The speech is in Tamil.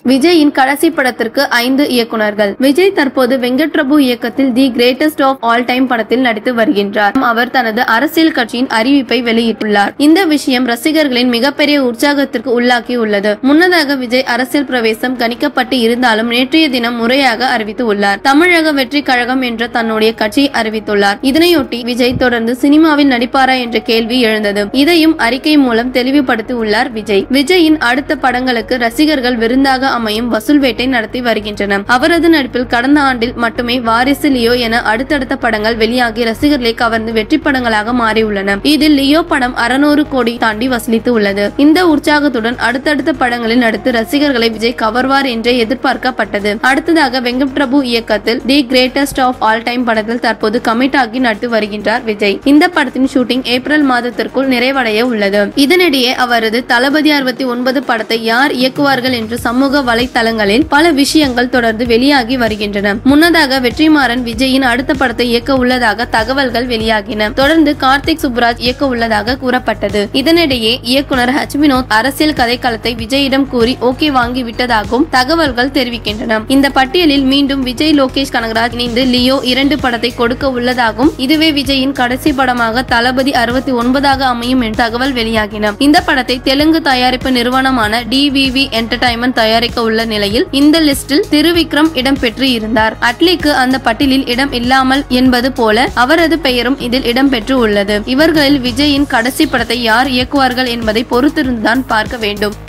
விஜயின் கடைசி படத்திற்கு ஐந்து இயக்குனர்கள் விஜய் தற்போது வெங்கட் பிரபு இயக்கத்தில் the greatest of all time படத்தில் நடித்து வருகின்றார் அவர் தனது அரசியல் கட்சியின் அறிவிப்பை வெளியிட்டுள்ளார் இந்த விஷயம் ரசிகர்களின் மிகப்பெரிய உற்சாகத்திற்கு உள்ளாக்கி உள்ளது முன்னதாக விஜய் அரசியல் பிரவேசம் கணிக்கப்பட்டு இருந்தாலும் நேற்றைய தினம் முறையாக அறிவித்து உள்ளார் தமிழக வெற்றி கழகம் என்ற தன்னுடைய கட்சியை அறிவித்துள்ளார் இதனையொட்டி விஜய் தொடர்ந்து சினிமாவில் நடிப்பாரா என்ற கேள்வி எழுந்தது இதையும் அறிக்கை மூலம் தெளிவுபடுத்தி உள்ளார் விஜய் விஜயின் அடுத்த படங்களுக்கு ரசிகர்கள் விருந்தாக அமையும் வசூல் வேட்டை நடத்தி வருகின்றனர் அவரது நடிப்பில் கடந்த ஆண்டில் மட்டுமே வாரிசு லியோ என அடுத்தடுத்த படங்கள் வெளியாகி ரசிகர்களை கவர்ந்து வெற்றி படங்களாக மாறியுள்ளன இதில் லியோ படம் அறுநூறு கோடி தாண்டி வசூலித்து உள்ளது இந்த உற்சாகத்துடன் அடுத்தடுத்த படங்களில் நடித்து ரசிகர்களை விஜய் கவர்வார் என்றே எதிர்பார்க்கப்பட்டது அடுத்ததாக வெங்கட் பிரபு இயக்கத்தில் the greatest of all time படத்தில் தற்போது கமிட் ஆகி நடித்து வருகின்றார் விஜய் இந்த படத்தின் ஷூட்டிங் ஏப்ரல் மாதத்திற்குள் நிறைவடைய உள்ளது இதனிடையே அவரது தளபதி அறுபத்தி ஒன்பது படத்தை யார் இயக்குவார்கள் என்று சமூக வலைத்தளங்களில் பல விஷயங்கள் தொடர்ந்து வெளியாகி வருகின்றன முன்னதாக வெற்றிமாறன் விஜயின் அடுத்த படத்தை இயக்க உள்ளதாக தகவல்கள் வெளியாகின தொடர்ந்து கார்த்திக் சுப்ராஜ் இயக்க உள்ளதாக கூறப்பட்டது இதனிடையே இயக்குனர் ஹச் வினோத் அரசியல் கதைக்களத்தை விஜயிடம் கூறி ஓகே வாங்கி விட்டதாகவும் தகவல்கள் தெரிவிக்கின்றன இந்த பட்டியலில் மீண்டும் விஜய் லோகேஷ் கனகராஜ் இணைந்து லியோ இரண்டு படத்தை கொடுக்க உள்ளதாகவும் இதுவே விஜயின் கடைசி படமாக தளபதி அறுபத்தி ஒன்பதாக அமையும் என்ற தகவல் வெளியாகின இந்த படத்தை தெலுங்கு தயாரிப்பு நிறுவனமான டிவிவி என்டர்டைன்மெண்ட் தயாரிக்க உள்ள நிலையில் இந்த லிஸ்டில் திருவிக்ரம் இடம்பெற்று இருந்தார் அட்லிக்கு அந்த பட்டியலில் இடம் இல்லாமல் என்பது போல அவரது பெயரும் இதில் இடம்பெற்று உள்ளது இவர்களில் விஜயின் கடைசி படத்தை யார் இயக்குவார்கள் என்பதை பொறுத்திருந்துதான் பார்க்க வேண்டும்